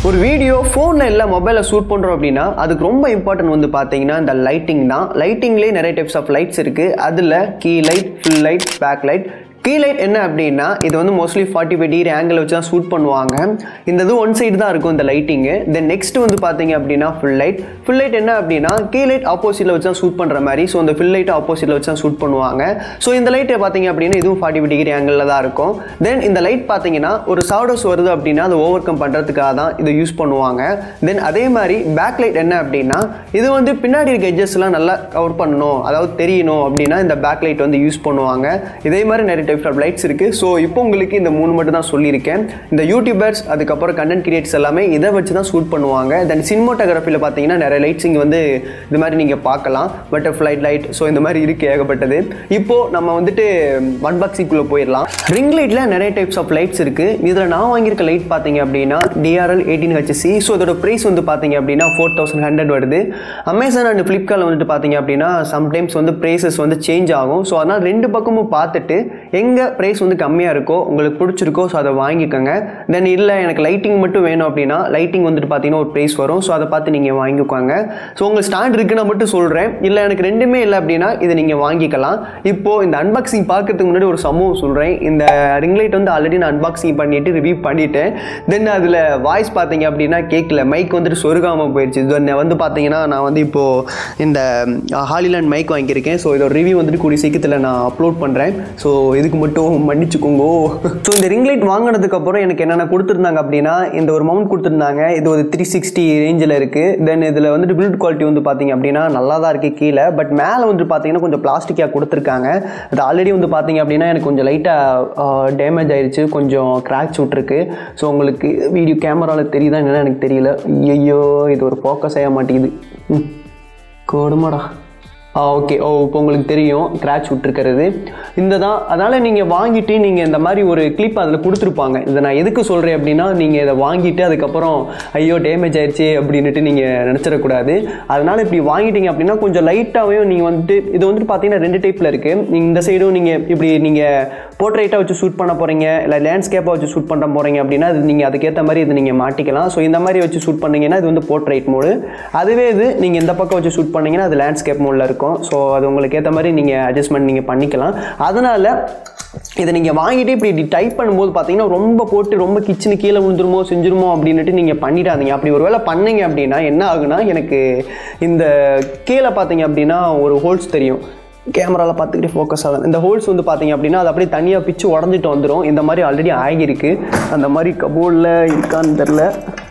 ஒரு வீடியோ ஃபோனில் இல்லை மொபைலில் ஷூட் பண்ணுறோம் அப்படின்னா அதுக்கு ரொம்ப இம்பார்ட்டன்ட் வந்து பார்த்தீங்கன்னா இந்த லைட்டிங் தான் லைட்டிங்லேயே நிறைய டைப்ஸ் ஆஃப் லைட்ஸ் இருக்குது அதில் key light full light back light key light என்ன அப்படின்னா இது வந்து mostly forty five degree angle வச்சு தான் ஷூட் பண்ணுவாங்க இந்த இது ஒன் சைடு தான் இருக்கும் இந்த லைட்டிங்கு தென் நெக்ஸ்ட் வந்து பார்த்தீங்க அப்படின்னா ஃபுல் லைட் ஃபுல் லைட் என்ன அப்படின்னா கீ லைட் ஆப்போசிட்டில் வச்சு தான் ஷூட் பண்ணுற மாதிரி ஸோ இந்த ஃபுல் லைட் ஆப்போசிட்டில் வச்சு தான் ஷூட் பண்ணுவாங்க ஸோ இந்த லைட்டை பார்த்தீங்க அப்படின்னா இதுவும் ஃபார்ட்டி ஃபைவ் டிகிரி ஆங்கிளில் தான் இருக்கும் தென் இந்த லைட் பார்த்தீங்கன்னா ஒரு சாடோஸ் வருது அப்படின்னா அதை ஓவர் கம் பண்ணுறதுக்காக தான் இதை யூஸ் பண்ணுவாங்க தென் அதே மாதிரி பேக் லைட் என்ன அப்படின்னா இது வந்து பின்னாடி இருக்க எட்ஜஸ்லாம் நல்லா கவர் பண்ணணும் அதாவது தெரியணும் அப்படின்னா இந்த பேக் லைட் வந்து யூஸ் பண்ணுவாங்க இதே மாதிரி நிறைய டைப்ஸ் ஆஃப் லைட்ஸ் இருக்குது ஸோ இப்போ உங்களுக்கு இந்த மூணு மட்டும் தான் சொல்லியிருக்கேன் இந்த யூடியூபர்ஸ் அதுக்கப்புறம் கண்டென்ட் கிரியேட்டர்ஸ் எல்லாமே இதை வச்சு தான் ஷூட் பண்ணுவாங்க தென் சினிமோட்டோகிராஃபியில் பார்த்தீங்கன்னா நிறைய லைட்ஸ் இங்கே வந்து இது மாதிரி நீங்கள் பார்க்கலாம் பட்டர்ஃப்ளை லைட் ஸோ இந்த மாதிரி இருக்குது ஏகப்பட்டது இப்போது நம்ம வந்துட்டு அன்பாக்சிங்குள்ளே போயிடலாம் ரிங் லைட்டில் நிறைய டைப்ஸ் ஆஃப் லைட்ஸ் இருக்குது இதில் நான் வாங்கியிருக்க லைட் பார்த்தீங்க அப்படின்னா டிஆர்எல் எயிட்டீன் ஹெச்சி ஸோ இதோட ப்ரைஸ் வந்து பார்த்தீங்க அப்படின்னா ஃபோர் தௌசண்ட் ஹண்ட்ரட் வருது அமேசான் அண்ட் ஃப்ளிப்கார்ட்டில் வந்துட்டு பார்த்தீங்க அப்படின்னா சம்டைம்ஸ் வந்து ப்ரைஸஸ் வந்து சேஞ்ச் ஆகும் ஸோ அதனால் ரெண்டு பக்கமும் பார்த்துட்டு எங்கே ப்ரைஸ் வந்து கம்மியாக இருக்கோ உங்களுக்கு பிடிச்சிருக்கோ ஸோ அதை வாங்கிக்கோங்க தென் இல்லை எனக்கு லைட்டிங் மட்டும் வேணும் அப்படின்னா லைட்டிங் வந்துட்டு பார்த்தீங்கன்னா ஒரு ப்ரைஸ் வரும் ஸோ அதை பார்த்து நீங்கள் வாங்கிக்கோங்க ஸோ உங்களுக்கு ஸ்டாண்ட் இருக்குன்னு மட்டும் சொல்கிறேன் இல்லை எனக்கு ரெண்டுமே இல்லை அப்படின்னா இதை நீங்கள் வாங்கிக்கலாம் இப்போது இந்த அன்பாக்சிங் பார்க்கறதுக்கு முன்னாடி ஒரு சம்பவம் சொல்கிறேன் இந்த ரிங் லைட் வந்து ஆல்ரெடி நான் அன்பாக்சிங் பண்ணிவிட்டு ரிவ்யூ பண்ணிட்டேன் தென் அதில் வாய்ஸ் பார்த்தீங்க அப்படின்னா கேட்கல மைக் வந்துட்டு சொருகாமல் போயிடுச்சு தென் வந்து பார்த்தீங்கன்னா நான் வந்து இப்போது இந்த ஹாலிலாண்ட் மைக் வாங்கியிருக்கேன் ஸோ இதோட ரிவ்யூ வந்துட்டு கூடிய சீக்கிரத்தில் நான் அப்லோட் பண்ணுறேன் ஸோ இதுக்கு மட்டும் மன்னிச்சுக்கோங்க ஸோ இந்த ரிங் லைட் வாங்கினதுக்கு அப்புறம் எனக்கு என்னென்ன கொடுத்துருந்தாங்க அப்படின்னா இந்த ஒரு மவுண்ட் கொடுத்துருந்தாங்க இது ஒரு த்ரீ சிக்ஸ்டி ரேஞ்சில் இருக்குது தென் இதில் வந்துட்டு பில்ட் குவாலிட்டி வந்து பார்த்தீங்க அப்படின்னா நல்லா தான் இருக்குது கீழே பட் மேலே வந்து பார்த்தீங்கன்னா கொஞ்சம் பிளாஸ்டிக்காக கொடுத்துருக்காங்க அது ஆல்ரெடி வந்து பார்த்தீங்க அப்படின்னா எனக்கு கொஞ்சம் லைட்டாக டேமேஜ் ஆயிடுச்சு கொஞ்சம் கிராக்ஸ் விட்ருக்கு ஸோ உங்களுக்கு வீடியோ கேமராவில் தெரியுதா என்னன்னு எனக்கு தெரியல ஐயோ இது ஒரு ஃபோக்கஸ் ஆக மாட்டேங்குது ம் கொடுமாடா ஆ ஓகே ஓ இப்போ உங்களுக்கு தெரியும் கிராச் விட்டுருக்கிறது இந்த தான் அதனால் நீங்கள் வாங்கிட்டு நீங்கள் இந்த மாதிரி ஒரு கிளிப் அதில் கொடுத்துருப்பாங்க இதை நான் எதுக்கு சொல்கிறேன் அப்படின்னா நீங்கள் இதை வாங்கிட்டு அதுக்கப்புறம் ஐயோ டேமேஜ் ஆயிடுச்சு அப்படின்ட்டு நீங்கள் நினச்சிடக்கூடாது அதனால் இப்படி வாங்கிட்டீங்க அப்படின்னா கொஞ்சம் லைட்டாகவும் நீங்கள் வந்துட்டு இது வந்துட்டு பார்த்தீங்கன்னா ரெண்டு டைப்பில் இருக்குது நீங்கள் இந்த சைடும் நீங்கள் இப்படி நீங்கள் போர்ட்ரேட்டாக வச்சு ஷூட் பண்ண போகிறீங்க இல்லை லேண்ட்ஸ்கேப்பாக வச்சு ஷூட் பண்ண போகிறீங்க அப்படின்னா அது நீங்கள் அதுக்கேற்ற மாதிரி இது நீங்கள் மாட்டிக்கலாம் ஸோ இந்த மாதிரி வச்சு ஷூட் பண்ணீங்கன்னா இது வந்து போர்ட்ரேட் மோடு அதுவே இது நீங்கள் இந்த பக்கம் வச்சு ஷூட் பண்ணீங்கன்னா அது லேண்ட்ஸ்கேப் மோடில் இருக்கும் ஸோ அது உங்களுக்கு ஏற்ற மாதிரி நீங்கள் அட்ஜஸ்ட்மெண்ட் நீங்கள் பண்ணிக்கலாம் அதனால் இதை நீங்கள் வாங்கிட்டு இப்படி இப்படி டைப் பண்ணும்போது பார்த்தீங்கன்னா ரொம்ப போட்டு ரொம்ப கிச்சனு கீழே விழுந்துருமோ செஞ்சிருமோ அப்படின்னுட்டு நீங்கள் பண்ணிடாதீங்க அப்படி ஒரு வேளை பண்ணீங்க அப்படின்னா என்ன ஆகுனா எனக்கு இந்த கீழே பார்த்தீங்க அப்படின்னா ஒரு ஹோல்ஸ் தெரியும் கேமராவில் பார்த்துக்கிட்டே ஃபோக்கஸ் ஆகும் இந்த ஹோல்ஸ் வந்து பார்த்தீங்க அப்படின்னா அது அப்படியே தனியாக பிச்சு உடஞ்சிட்டு வந்துடும் இந்த மாதிரி ஆல்ரெடி ஆகியிருக்கு அந்த மாதிரி கபோர்டில் இருக்கான்னு தெரில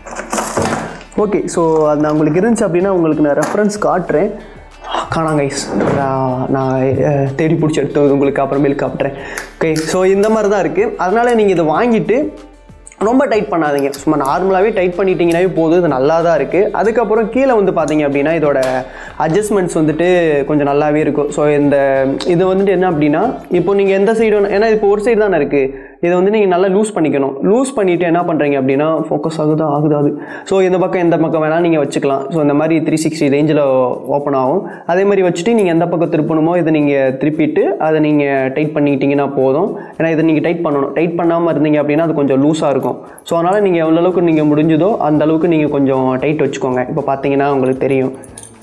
ஓகே ஸோ அது நான் உங்களுக்கு இருந்துச்சு அப்படின்னா உங்களுக்கு நான் ரெஃபரன்ஸ் காட்டுறேன் காணாங்க கைஸ் நான் அஹ், தேடி பிடிச்சி எடுத்து உங்களுக்கு அப்புறமேல் காட்டுறேன் ஓகே ஸோ இந்த மாதிரி தான் இருக்குது அதனால் நீங்கள் இதை வாங்கிட்டு ரொம்ப டைட் பண்ணாதீங்க சும்மா நார்மலாகவே டைட் பண்ணிட்டீங்கன்னாவே போதும் இது நல்லா தான் இருக்குது அதுக்கப்புறம் கீழே வந்து பார்த்தீங்க அப்படின்னா இதோட அட்ஜஸ்ட்மெண்ட்ஸ் வந்துட்டு கொஞ்சம் நல்லாவே இருக்கும் ஸோ இந்த இது வந்துட்டு என்ன அப்படின்னா இப்போ நீங்கள் எந்த சைடு ஏன்னா இப்போ ஒரு சைடு தானே இருக்குது இதை வந்து நீங்கள் நல்லா லூஸ் பண்ணிக்கணும் லூஸ் பண்ணிவிட்டு என்ன பண்ணுறீங்க அப்படின்னா ஃபோக்கஸ் ஆகுதா ஆகுது அது ஸோ இந்த பக்கம் எந்த பக்கம் வேணால் நீங்கள் வச்சுக்கலாம் ஸோ இந்த மாதிரி த்ரீ சிக்ஸ்டி ரேஞ்சில் ஓப்பன் ஆகும் அதே மாதிரி வச்சுட்டு நீங்கள் எந்த பக்கம் திருப்பணுமோ இதை நீங்கள் திருப்பிட்டு அதை நீங்கள் டைட் பண்ணிக்கிட்டீங்கன்னா போதும் ஏன்னா இதை நீங்கள் டைட் பண்ணணும் டைட் பண்ணாமல் இருந்தீங்க அப்படின்னா அது கொஞ்சம் லூஸாக இருக்கும் ஸோ அதனால் நீங்கள் எவ்வளோ அளவுக்கு நீங்கள் முடிஞ்சதோ அந்த அளவுக்கு நீங்கள் கொஞ்சம் டைட் வச்சுக்கோங்க இப்போ பார்த்தீங்கன்னா உங்களுக்கு தெரியும்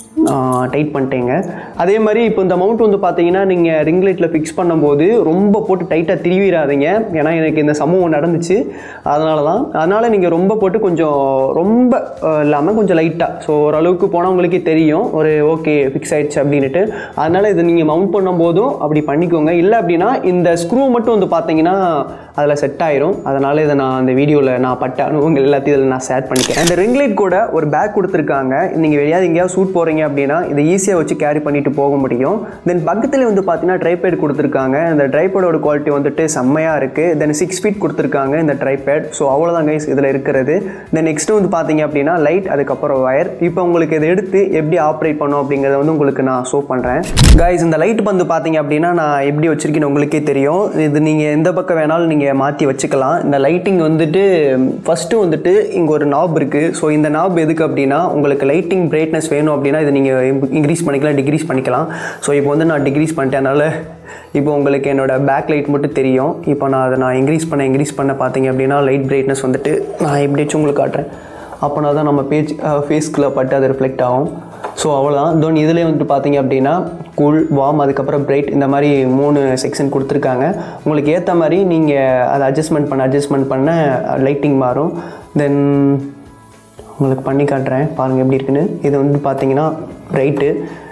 டைட் பண்ணிட்டேங்க அதே மாதிரி இப்போ இந்த மவுண்ட் வந்து பார்த்தீங்கன்னா நீங்கள் ரிங் லைட்டில் ஃபிக்ஸ் பண்ணும்போது ரொம்ப போட்டு டைட்டாக திருவிடாதீங்க ஏன்னா எனக்கு இந்த சம்பவம் நடந்துச்சு அதனால தான் அதனால் நீங்கள் ரொம்ப போட்டு கொஞ்சம் ரொம்ப இல்லாமல் கொஞ்சம் லைட்டாக ஸோ ஓரளவுக்கு போனால் உங்களுக்கே தெரியும் ஒரு ஓகே ஃபிக்ஸ் ஆயிடுச்சு அப்படின்ட்டு அதனால் இது நீங்கள் மவுண்ட் பண்ணும்போதும் அப்படி பண்ணிக்கோங்க இல்லை அப்படின்னா இந்த ஸ்க்ரூ மட்டும் வந்து பார்த்தீங்கன்னா அதில் செட் ஆயிரும் அதனால் இதை நான் அந்த வீடியோவில் நான் பட்ட அனுபவங்கள் எல்லாத்தையும் இதில் நான் ஷேர் பண்ணிக்கிறேன் இந்த ரிங் லைட் கூட ஒரு பேக் கொடுத்துருக்காங்க நீங்கள் வெளியாவது எங்கேயாவது ஷூட் போகிறீங்க அப்படின்னா இதை ஈஸியாக வச்சு கேரி பண்ணிட்டு போக முடியும் தென் பக்கத்தில் வந்து பார்த்தீங்கன்னா ட்ரைபேட் கொடுத்துருக்காங்க இந்த ட்ரைபேடோட குவாலிட்டி வந்துட்டு செம்மையாக இருக்குது தென் சிக்ஸ் ஃபீட் கொடுத்துருக்காங்க இந்த ட்ரைபேட் ஸோ அவ்வளோதான் கைஸ் இதில் இருக்கிறது தென் நெக்ஸ்ட்டு வந்து பார்த்தீங்க அப்படின்னா லைட் அதுக்கப்புறம் ஒயர் இப்போ உங்களுக்கு இதை எடுத்து எப்படி ஆப்ரேட் பண்ணும் அப்படிங்கிறத வந்து உங்களுக்கு நான் ஷோ பண்ணுறேன் கைஸ் இந்த லைட் வந்து பார்த்தீங்க அப்படின்னா நான் எப்படி வச்சிருக்கேன்னு உங்களுக்கே தெரியும் இது நீங்கள் எந்த பக்கம் வேணாலும் நீங்கள் மாற்றி வச்சுக்கலாம் இந்த லைட்டிங் வந்துட்டு ஃபஸ்ட்டு வந்துட்டு இங்கே ஒரு நாப் இருக்குது ஸோ இந்த நாப் எதுக்கு அப்படின்னா உங்களுக்கு லைட்டிங் பிரைட்னஸ் வேணும் அப்படின்னா இதை நீங்கள் இன்க்ரீஸ் பண்ணிக்கலாம் டிக்ரீஸ் பண்ணிக்கலாம் ஸோ இப்போ வந்து நான் டிக்ரீஸ் பண்ணிட்டேன் அதனால் இப்போ உங்களுக்கு என்னோட பேக் லைட் மட்டும் தெரியும் இப்போ நான் அதை நான் இன்க்ரீஸ் பண்ண இன்க்ரீஸ் பண்ண பார்த்தீங்க அப்படின்னா லைட் பிரைட்னஸ் வந்துட்டு நான் எப்படியாச்சும் உங்களுக்கு காட்டுறேன் அப்போனா தான் நம்ம பேஜ் ஃபேஸ்க்குள்ளே பட்டு அது ரிஃப்ளெக்ட் ஆகும் ஸோ அவ்வளோதான் தோன் இதுலேயே வந்துட்டு பார்த்தீங்க அப்படின்னா கூல் வார்ம் அதுக்கப்புறம் பிரைட் இந்த மாதிரி மூணு செக்ஷன் கொடுத்துருக்காங்க உங்களுக்கு ஏற்ற மாதிரி நீங்கள் அதை அட்ஜஸ்ட்மெண்ட் பண்ண அட்ஜஸ்ட்மெண்ட் பண்ண லைட்டிங் மாறும் தென் உங்களுக்கு பண்ணி காட்டுறேன் பாருங்கள் எப்படி இருக்குன்னு இது வந்து பார்த்தீங்கன்னா பிரைட்டு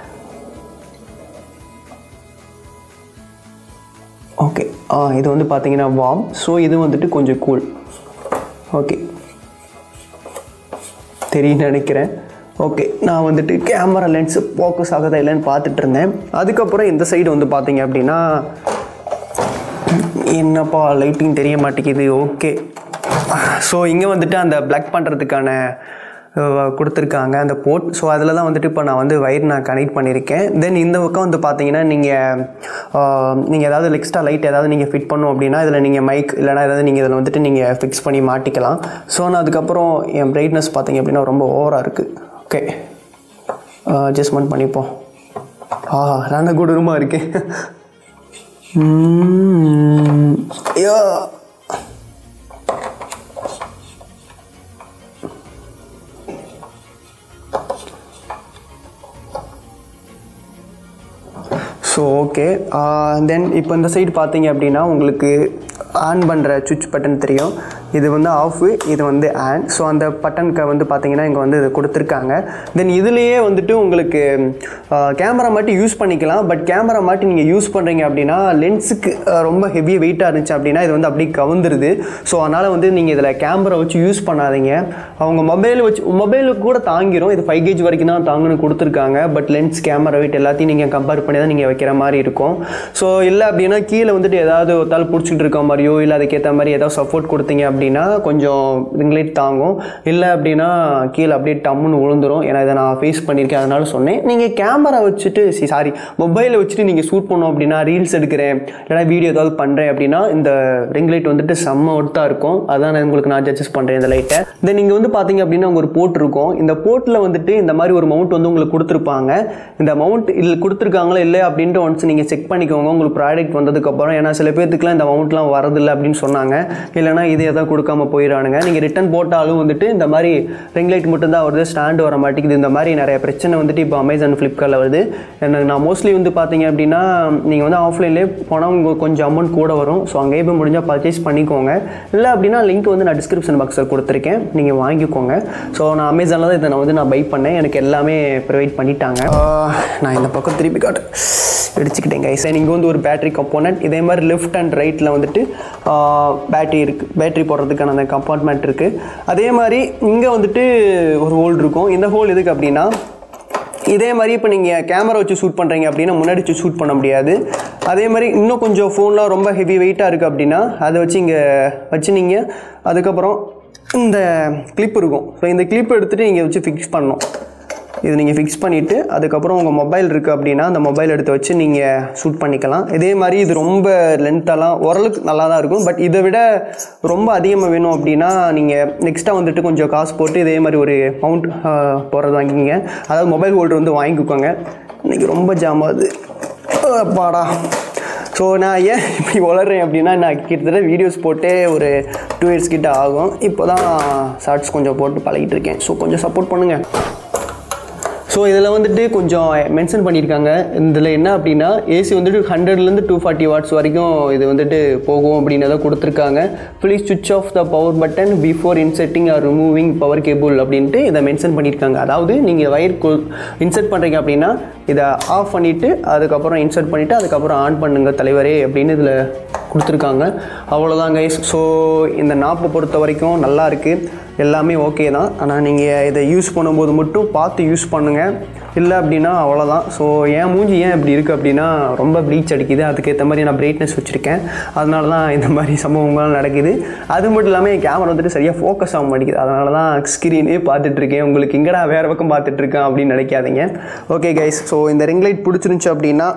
ஓகே ஆ இது வந்து பார்த்தீங்கன்னா வார்ம் ஸோ இது வந்துட்டு கொஞ்சம் கூல் ஓகே தெரியும் நினைக்கிறேன் ஓகே நான் வந்துட்டு கேமரா லென்ஸு ஃபோக்கஸ் ஆகுதா இல்லைன்னு பார்த்துட்டு இருந்தேன் அதுக்கப்புறம் இந்த சைடு வந்து பார்த்தீங்க அப்படின்னா என்னப்பா லைட்டிங் தெரிய மாட்டேங்குது ஓகே ஸோ இங்கே வந்துட்டு அந்த பிளாக் பண்ணுறதுக்கான கொடுத்துருக்காங்க அந்த போர்ட் ஸோ அதில் தான் வந்துட்டு இப்போ நான் வந்து வயர் நான் கனெக்ட் பண்ணியிருக்கேன் தென் இந்த பக்கம் வந்து பார்த்தீங்கன்னா நீங்கள் நீங்கள் ஏதாவது எக்ஸ்ட்ரா லைட் ஏதாவது நீங்கள் ஃபிட் பண்ணும் அப்படின்னா இதில் நீங்கள் மைக் இல்லைனா ஏதாவது நீங்கள் இதில் வந்துட்டு நீங்கள் ஃபிக்ஸ் பண்ணி மாட்டிக்கலாம் ஸோ நான் அதுக்கப்புறம் என் பிரைட்னஸ் பார்த்தீங்க அப்படின்னா ரொம்ப ஓவராக இருக்குது ஓகே அட்ஜஸ்ட்மெண்ட் பண்ணிப்போம் ஆ நான் கொடூரமாக இருக்கேன் ஐயோ ஸோ ஓகே தென் இப்போ இந்த சைடு பார்த்தீங்க அப்படின்னா உங்களுக்கு ஆன் பண்ணுற சுவிட்ச் பட்டன் தெரியும் இது வந்து ஆஃபு இது வந்து ஆன் ஸோ அந்த பட்டனுக்கு வந்து பார்த்தீங்கன்னா இங்கே வந்து இது கொடுத்துருக்காங்க தென் இதுலேயே வந்துட்டு உங்களுக்கு கேமரா மாட்டி யூஸ் பண்ணிக்கலாம் பட் கேமரா மாட்டி நீங்கள் யூஸ் பண்ணுறீங்க அப்படின்னா லென்ஸுக்கு ரொம்ப ஹெவி வெயிட்டாக இருந்துச்சு அப்படின்னா இது வந்து அப்படியே கவுந்துருது ஸோ அதனால் வந்து நீங்கள் இதில் கேமரா வச்சு யூஸ் பண்ணாதீங்க அவங்க மொபைல் வச்சு மொபைலுக்கு கூட தாங்கிரும் இது ஃபைவ் கேஜ் வரைக்கும் தான் தாங்கன்னு கொடுத்துருக்காங்க பட் லென்ஸ் கேமரா வெயிட் எல்லாத்தையும் நீங்கள் கம்பேர் பண்ணி தான் நீங்கள் வைக்கிற மாதிரி இருக்கும் ஸோ இல்லை அப்படின்னா கீழே வந்துட்டு ஏதாவது ஒரு தாள் பிடிச்சிட்டு இருக்க மாதிரியோ இல்லை அதுக்கேற்ற மாதிரி ஏதாவது சப்போர்ட் கொடுத்தீங்க அப்படின்னா கொஞ்சம் ரிங்லைட் தாங்கும் இல்லை அப்படின்னா கீழே அப்படியே டம்முன்னு விழுந்துரும் ஏன்னா இதை நான் ஃபேஸ் பண்ணியிருக்கேன் அதனால சொன்னேன் நீங்கள் கேமரா வச்சுட்டு சாரி மொபைலை வச்சுட்டு நீங்கள் ஷூட் பண்ணோம் அப்படின்னா ரீல்ஸ் எடுக்கிறேன் இல்லைனா வீடியோ ஏதாவது பண்ணுறேன் அப்படின்னா இந்த ரிங் லைட் வந்துட்டு செம்ம ஒர்த்தாக இருக்கும் அதான் நான் உங்களுக்கு நான் ஜட்ஜஸ் பண்ணுறேன் இந்த லைட்டை தென் நீங்கள் வந்து பார்த்தீங்க அப்படின்னா உங்க ஒரு போர்ட் இருக்கும் இந்த போர்ட்டில் வந்துட்டு இந்த மாதிரி ஒரு மவுண்ட் வந்து உங்களுக்கு கொடுத்துருப்பாங்க இந்த மவுண்ட் இல்லை கொடுத்துருக்காங்களா இல்லை அப்படின்ட்டு ஒன்ஸ் நீங்கள் செக் பண்ணிக்கோங்க உங்களுக்கு ப்ராடக்ட் வந்ததுக்கப்புறம் ஏன்னா சில பேர்த்துக்குலாம் இந்த மவுண்ட்லாம் வரதில்லை அப்படின்னு சொன்னாங்க இல்லைனா இது எதாவது கொடுக்காம போயிடானுங்க நீங்கள் ரிட்டன் போட்டாலும் வந்துட்டு இந்த மாதிரி ரிங் லைட் மட்டும்தான் வருது ஸ்டாண்டு வர மாட்டேங்குது இந்த மாதிரி நிறைய பிரச்சனை வந்துட்டு இப்போ அமேசான் ஃப்ளிப்கார்ட்டில் வருது எனக்கு நான் மோஸ்ட்லி வந்து பார்த்தீங்க அப்படின்னா நீங்கள் வந்து ஆஃப்லைன்லேயே போனால் உங்களுக்கு கொஞ்சம் அமௌண்ட் கூட வரும் ஸோ அங்கேயே போய் முடிஞ்சால் பர்ச்சேஸ் பண்ணிக்கோங்க இல்லை அப்படின்னா லிங்க் வந்து நான் டிஸ்கிரிப்ஷன் பாக்ஸில் கொடுத்துருக்கேன் நீங்கள் வாங்கிக்கோங்க ஸோ நான் அமேசானில் தான் இதை நான் வந்து நான் பை பண்ணேன் எனக்கு எல்லாமே ப்ரொவைட் பண்ணிட்டாங்க ஆஹ், நான் இந்த பக்கம் திருப்பி காட்டு இடிச்சுக்கிட்டேன் கைஸ் இங்கே வந்து ஒரு பேட்டரி கம்போனன்ட் இதே மாதிரி லெஃப்ட் அண்ட் ரைட்டில் வந்துட்டு பேட்டரி இருக்குது பேட்டரி போடுறதுக்கான அந்த கம்பார்ட்மெண்ட் இருக்குது அதே மாதிரி இங்கே வந்துட்டு ஒரு ஹோல் இருக்கும் இந்த ஹோல் எதுக்கு அப்படின்னா இதே மாதிரி இப்போ நீங்கள் கேமரா வச்சு ஷூட் பண்ணுறீங்க அப்படின்னா முன்னாடி வச்சு ஷூட் பண்ண முடியாது அதே மாதிரி இன்னும் கொஞ்சம் ஃபோன்லாம் ரொம்ப ஹெவி வெயிட்டாக இருக்குது அப்படின்னா அதை வச்சு இங்கே வச்சு நீங்கள் அதுக்கப்புறம் இந்த கிளிப் இருக்கும் ஸோ இந்த கிளிப் எடுத்துகிட்டு நீங்கள் வச்சு ஃபிக்ஸ் பண்ணணும் இது நீங்கள் ஃபிக்ஸ் பண்ணிவிட்டு அதுக்கப்புறம் உங்கள் மொபைல் இருக்குது அப்படின்னா அந்த மொபைல் எடுத்து வச்சு நீங்கள் ஷூட் பண்ணிக்கலாம் இதே மாதிரி இது ரொம்ப லென்த்தெல்லாம் ஓரளவுக்கு நல்லா தான் இருக்கும் பட் இதை விட ரொம்ப அதிகமாக வேணும் அப்படின்னா நீங்கள் நெக்ஸ்ட்டாக வந்துட்டு கொஞ்சம் காசு போட்டு இதே மாதிரி ஒரு மவுண்ட் போடுறது வாங்கிக்கிங்க அதாவது மொபைல் ஹோல்டர் வந்து வாங்கிக்கோங்க இன்றைக்கி ரொம்ப ஜாம் ஆகுது அப்பாடா ஸோ நான் ஏன் இப்படி வளர்றேன் அப்படின்னா நான் கிட்டத்தட்ட வீடியோஸ் போட்டே ஒரு டூ இயர்ஸ் கிட்ட ஆகும் இப்போ தான் ஷார்ட்ஸ் கொஞ்சம் போட்டு பழகிட்டு இருக்கேன் ஸோ கொஞ்சம் சப்போர்ட் பண்ணுங்கள் ஸோ இதில் வந்துட்டு கொஞ்சம் மென்ஷன் பண்ணியிருக்காங்க இதில் என்ன அப்படின்னா ஏசி வந்துட்டு ஹண்ட்ரட்லேருந்து டூ ஃபார்ட்டி வாட்ஸ் வரைக்கும் இது வந்துட்டு போகும் அப்படின்னு தான் கொடுத்துருக்காங்க please switch off the power button before inserting or removing power cable அப்படின்ட்டு இதை மென்ஷன் பண்ணியிருக்காங்க அதாவது நீங்கள் வயர் இன்செர்ட் பண்ணுறீங்க அப்படின்னா இதை ஆஃப் பண்ணிவிட்டு அதுக்கப்புறம் இன்செர்ட் பண்ணிவிட்டு அதுக்கப்புறம் ஆன் பண்ணுங்க தலைவரே அப்படின்னு இதில் கொடுத்துருக்காங்க அவ்வளோதான் கைஸ் ஸோ இந்த நாப்பை பொறுத்த வரைக்கும் நல்லா இருக்குது எல்லாமே ஓகே தான் ஆனால் நீங்கள் இதை யூஸ் பண்ணும்போது மட்டும் பார்த்து யூஸ் பண்ணுங்கள் இல்லை அப்படின்னா அவ்வளோதான் ஸோ என் மூஞ்சி ஏன் இப்படி இருக்குது அப்படின்னா ரொம்ப ப்ளீச் அடிக்குது அதுக்கேற்ற மாதிரி நான் பிரைட்னஸ் வச்சுருக்கேன் அதனால தான் இந்த மாதிரி சம்பவங்கள்லாம் நடக்குது அது மட்டும் இல்லாமல் என் கேமரா வந்துட்டு சரியாக ஃபோக்கஸ் ஆக மாட்டேங்குது அதனால தான் ஸ்க்ரீனே பார்த்துட்ருக்கேன் உங்களுக்கு எங்கடா வேறு பக்கம் பார்த்துட்ருக்கேன் அப்படின்னு நினைக்காதீங்க ஓகே கைஸ் ஸோ இந்த ரிங் லைட் பிடிச்சிருந்துச்சு அப்படின்னா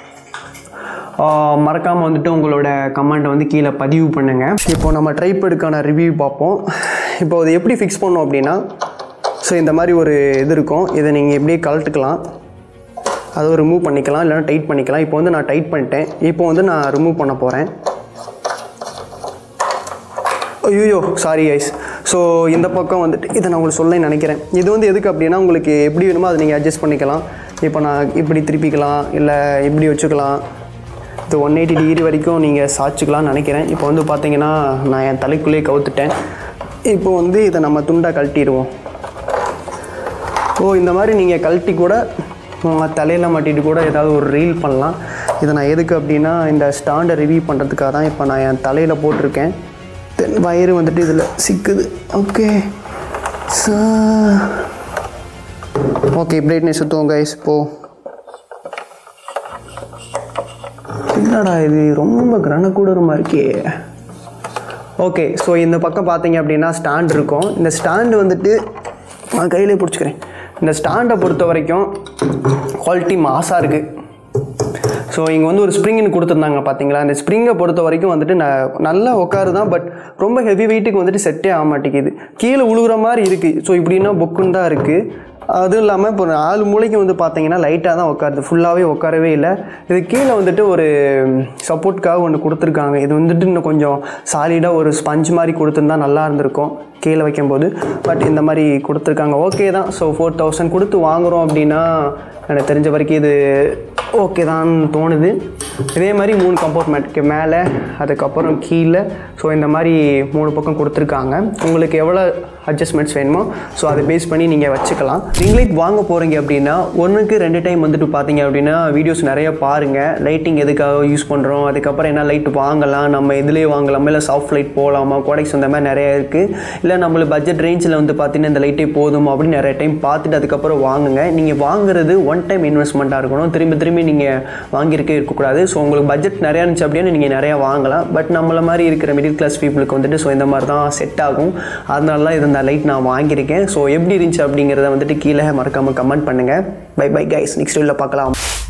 மறக்காமல் வந்துட்டு உங்களோட கமெண்ட்டை வந்து கீழே பதிவு பண்ணுங்கள் இப்போ நம்ம ட்ரைபேடுக்கான ரிவ்யூ பார்ப்போம் இப்போ அதை எப்படி ஃபிக்ஸ் பண்ணோம் அப்படின்னா ஸோ இந்த மாதிரி ஒரு இது இருக்கும் இதை நீங்கள் எப்படியே கழட்டுக்கலாம் அதை ரிமூவ் பண்ணிக்கலாம் இல்லைனா டைட் பண்ணிக்கலாம் இப்போ வந்து நான் டைட் பண்ணிட்டேன் இப்போ வந்து நான் ரிமூவ் பண்ண போகிறேன் ஐயோ சாரி ஐஸ் ஸோ இந்த பக்கம் வந்துட்டு இதை நான் உங்களுக்கு சொல்ல நினைக்கிறேன் இது வந்து எதுக்கு அப்படின்னா உங்களுக்கு எப்படி வேணுமோ அதை நீங்கள் அட்ஜஸ்ட் பண்ணிக்கலாம் இப்போ நான் இப்படி திருப்பிக்கலாம் இல்லை இப்படி வச்சுக்கலாம் இது ஒன் எயிட்டி டிகிரி வரைக்கும் நீங்கள் சாய்ச்சிக்கலாம்னு நினைக்கிறேன் இப்போ வந்து பார்த்தீங்கன்னா நான் என் தலைக்குள்ளேயே கவுத்துட்டேன் இப்போ வந்து இதை நம்ம துண்டாக கழட்டிடுவோம் ஓ இந்த மாதிரி நீங்கள் கழட்டி கூட உங்கள் தலையில் மாட்டிட்டு கூட ஏதாவது ஒரு ரீல் பண்ணலாம் இதை நான் எதுக்கு அப்படின்னா இந்த ஸ்டாண்டை ரிவ்யூ பண்ணுறதுக்காக தான் இப்போ நான் என் தலையில் போட்டிருக்கேன் தென் வயிறு வந்துட்டு இதில் சிக்குது ஓகே சா ஓகே பிரைட்னஸ் சுற்றுவோம் கைஸ் போ என்னடா இது ரொம்ப கனக்கூடரமாக இருக்கே ஓகே ஸோ இந்த பக்கம் பார்த்தீங்க அப்படின்னா ஸ்டாண்ட் இருக்கும் இந்த ஸ்டாண்டு வந்துட்டு நான் கையிலே பிடிச்சிக்கிறேன் இந்த ஸ்டாண்டை பொறுத்த வரைக்கும் குவாலிட்டி மாசாக இருக்குது ஸோ இங்கே வந்து ஒரு ஸ்ப்ரிங்னு கொடுத்துருந்தாங்க பார்த்தீங்களா அந்த ஸ்ப்ரிங்கை பொறுத்த வரைக்கும் வந்துட்டு நான் நல்லா உட்காரு தான் பட் ரொம்ப ஹெவி வெயிட்டுக்கு வந்துட்டு செட்டே ஆக மாட்டேங்குது கீழே உழுகுற மாதிரி இருக்குது ஸோ இப்படின்னா பொக்குன்னு தான் இருக்குது அதுவும் இல்லாமல் இப்போ நாலு மூளைக்கு வந்து பார்த்தீங்கன்னா லைட்டாக தான் உட்காருது ஃபுல்லாகவே உட்காரவே இல்லை இது கீழே வந்துட்டு ஒரு சப்போர்ட்காக ஒன்று கொடுத்துருக்காங்க இது வந்துட்டு இன்னும் கொஞ்சம் சாலிடாக ஒரு ஸ்பஞ்ச் மாதிரி கொடுத்துருந்தா நல்லா இருந்திருக்கும் கீழே வைக்கும்போது பட் இந்த மாதிரி கொடுத்துருக்காங்க ஓகே தான் ஸோ ஃபோர் தௌசண்ட் கொடுத்து வாங்குகிறோம் அப்படின்னா எனக்கு தெரிஞ்ச வரைக்கும் இது ஓகே தான் தோணுது இதே மாதிரி மூணு கம்பார்ட்மெண்ட்டுக்கு மேலே அதுக்கப்புறம் கீழே ஸோ இந்த மாதிரி மூணு பக்கம் கொடுத்துருக்காங்க உங்களுக்கு எவ்வளோ அட்ஜஸ்ட்மெண்ட்ஸ் வேணுமோ ஸோ அதை பேஸ் பண்ணி நீங்கள் வச்சுக்கலாம் ரிங் லைட் வாங்க போகிறீங்க அப்படின்னா ஒன்றுக்கு ரெண்டு டைம் வந்துட்டு பார்த்தீங்க அப்படின்னா வீடியோஸ் நிறைய பாருங்கள் லைட்டிங் எதுக்காக யூஸ் பண்ணுறோம் அதுக்கப்புறம் என்ன லைட் வாங்கலாம் நம்ம இதுலேயே வாங்கலாமா இல்லை சாஃப்ட் லைட் போகலாமா கோடைக்ஸ் அந்த மாதிரி நிறைய இருக்குது இல்லை நம்மளுக்கு பட்ஜெட் ரேஞ்சில் வந்து பார்த்தீங்கன்னா இந்த லைட்டே போதும் அப்படின்னு நிறைய டைம் பார்த்துட்டு அதுக்கப்புறம் வாங்குங்க நீங்கள் வாங்குறது ஒன் டைம் இன்வெஸ்ட்மெண்ட்டாக இருக்கணும் திரும்பி திரும்பி நீங்கள் வாங்கியிருக்கே இருக்கக்கூடாது ஸோ உங்களுக்கு பட்ஜெட் நிறையா இருந்துச்சு அப்படின்னு நீங்கள் நிறையா வாங்கலாம் பட் நம்மள மாதிரி இருக்கிற மிடில் கிளாஸ் பீப்புளுக்கு வந்துட்டு ஸோ இந்த மாதிரி தான் செட் ஆகும் அதனால தான் இது இந்த லைட் நான் வாங்கியிருக்கேன் ஸோ எப்படி இருந்துச்சு அப்படிங்கிறத வந்துட்டு கீழே மறக்காமல் கமெண்ட் பண்ணுங்கள் பை பை கைஸ் நெக்ஸ்ட் வீடியோவில் பார்க்கலாம்